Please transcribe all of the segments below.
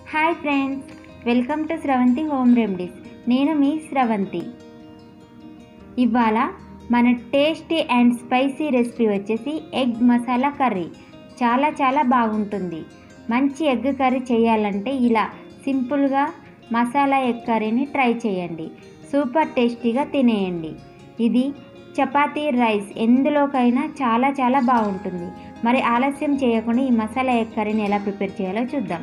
hi friends welcome to Sravanthi home remedies నేను మీ స్రవంతి ఇవాళ మన టేస్టీ అండ్ స్పైసీ రెసిపీ వచ్చేసి ఎగ్ మసాలా కర్రీ చాలా చాలా బాగుంటుంది మంచి ఎగ్ కర్రీ చేయాలంటే ఇలా సింపుల్గా మసాలా ఎగ్ కర్రీని ట్రై చేయండి సూపర్ టేస్టీగా తినేయండి ఇది చపాతీ రైస్ ఎందులోకైనా చాలా చాలా బాగుంటుంది మరి ఆలస్యం చేయకుండా ఈ మసాలా ఎగ్ కర్రీని ఎలా ప్రిపేర్ చేయాలో చూద్దాం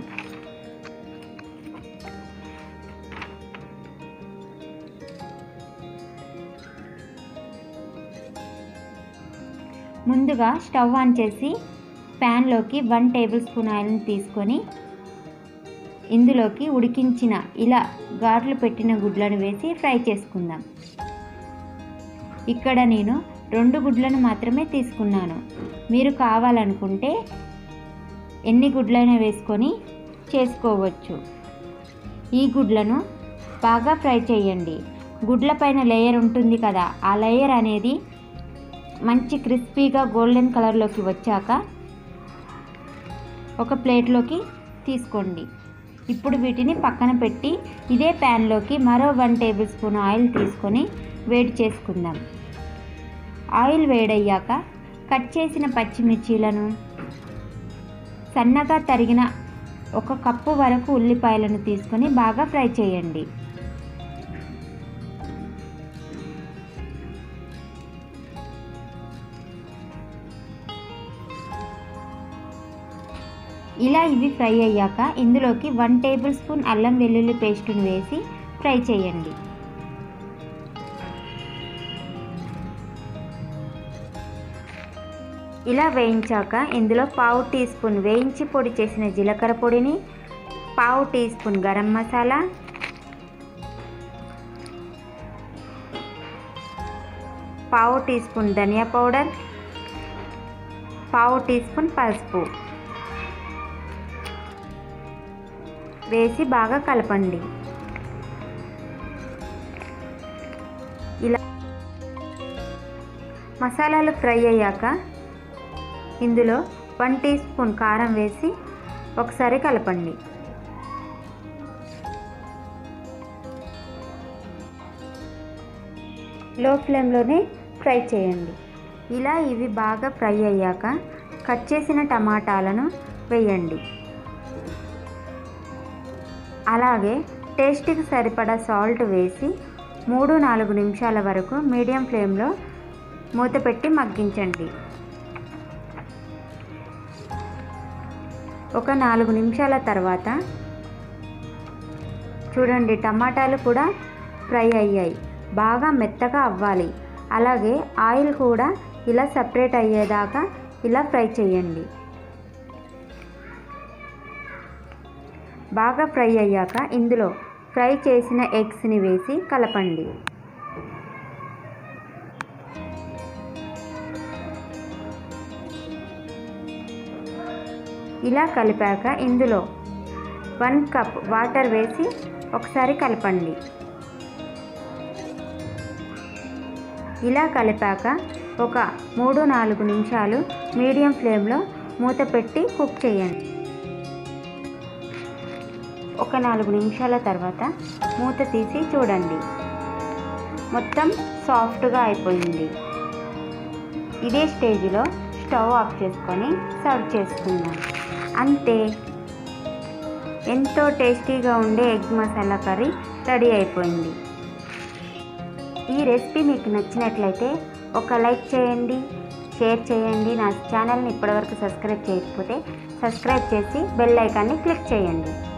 ముందుగా స్టవ్ ఆన్ చేసి ప్యాన్లోకి వన్ టేబుల్ స్పూన్ ఆయిల్ని తీసుకొని ఇందులోకి ఉడికించిన ఇలా ఘాట్లు పెట్టిన గుడ్లను వేసి ఫ్రై చేసుకుందాం ఇక్కడ నేను రెండు గుడ్లను మాత్రమే తీసుకున్నాను మీరు కావాలనుకుంటే ఎన్ని గుడ్లైనా వేసుకొని చేసుకోవచ్చు ఈ గుడ్లను బాగా ఫ్రై చేయండి గుడ్ల పైన లేయర్ ఉంటుంది కదా ఆ లేయర్ అనేది మంచి క్రిస్పీగా గోల్డెన్ కలర్లోకి వచ్చాక ఒక ప్లేట్లోకి తీసుకోండి ఇప్పుడు వీటిని పక్కన పెట్టి ఇదే ప్యాన్లోకి మరో వన్ టేబుల్ స్పూన్ ఆయిల్ తీసుకొని వేడి చేసుకుందాం ఆయిల్ వేడయ్యాక కట్ చేసిన పచ్చిమిర్చీలను సన్నగా తరిగిన ఒక కప్పు వరకు ఉల్లిపాయలను తీసుకొని బాగా ఫ్రై చేయండి ఇలా ఇవి ఫ్రై అయ్యాక ఇందులోకి వన్ టేబుల్ స్పూన్ అల్లం వెల్లుల్లి పేస్టును వేసి ఫ్రై చేయండి ఇలా వేయించాక ఇందులో పావు టీ స్పూన్ వేయించి పొడి చేసిన జీలకర్ర పొడిని పావు టీ స్పూన్ గరం మసాలా పావు టీ స్పూన్ ధనియా పౌడర్ పావు టీ స్పూన్ పసుపు వేసి బాగా కలపండి ఇలా మసాలాలు ఫ్రై అయ్యాక ఇందులో వన్ టీ స్పూన్ కారం వేసి ఒకసారి కలపండి లో ఫ్లేమ్లోనే ఫ్రై చేయండి ఇలా ఇవి బాగా ఫ్రై అయ్యాక కట్ చేసిన టమాటాలను వేయండి అలాగే టేస్ట్కి సరిపడా సాల్ట్ వేసి మూడు నాలుగు నిమిషాల వరకు మీడియం ఫ్లేమ్లో మూత పెట్టి మగ్గించండి ఒక నాలుగు నిమిషాల తర్వాత చూడండి టమాటాలు కూడా ఫ్రై అయ్యాయి బాగా మెత్తగా అవ్వాలి అలాగే ఆయిల్ కూడా ఇలా సపరేట్ అయ్యేదాకా ఇలా ఫ్రై చేయండి బాగా ఫ్రై అయ్యాక ఇందులో ఫ్రై చేసిన ఎగ్స్ని వేసి కలపండి ఇలా కలిపాక ఇందులో వన్ కప్ వాటర్ వేసి ఒకసారి కలపండి ఇలా కలిపాక ఒక మూడు నాలుగు నిమిషాలు మీడియం ఫ్లేమ్లో మూత పెట్టి కుక్ చేయండి ఒక నాలుగు నిమిషాల తర్వాత మూత తీసి చూడండి మొత్తం సాఫ్ట్గా అయిపోయింది ఇదే స్టేజ్లో స్టవ్ ఆఫ్ చేసుకొని సర్వ్ చేసుకుందాం అంతే ఎంతో టేస్టీగా ఉండే ఎగ్ మసాలా కర్రీ రెడీ అయిపోయింది ఈ రెసిపీ మీకు నచ్చినట్లయితే ఒక లైక్ చేయండి షేర్ చేయండి నా ఛానల్ని ఇప్పటివరకు సబ్స్క్రైబ్ చేయకపోతే సబ్స్క్రైబ్ చేసి బెల్ ఐకాన్ని క్లిక్ చేయండి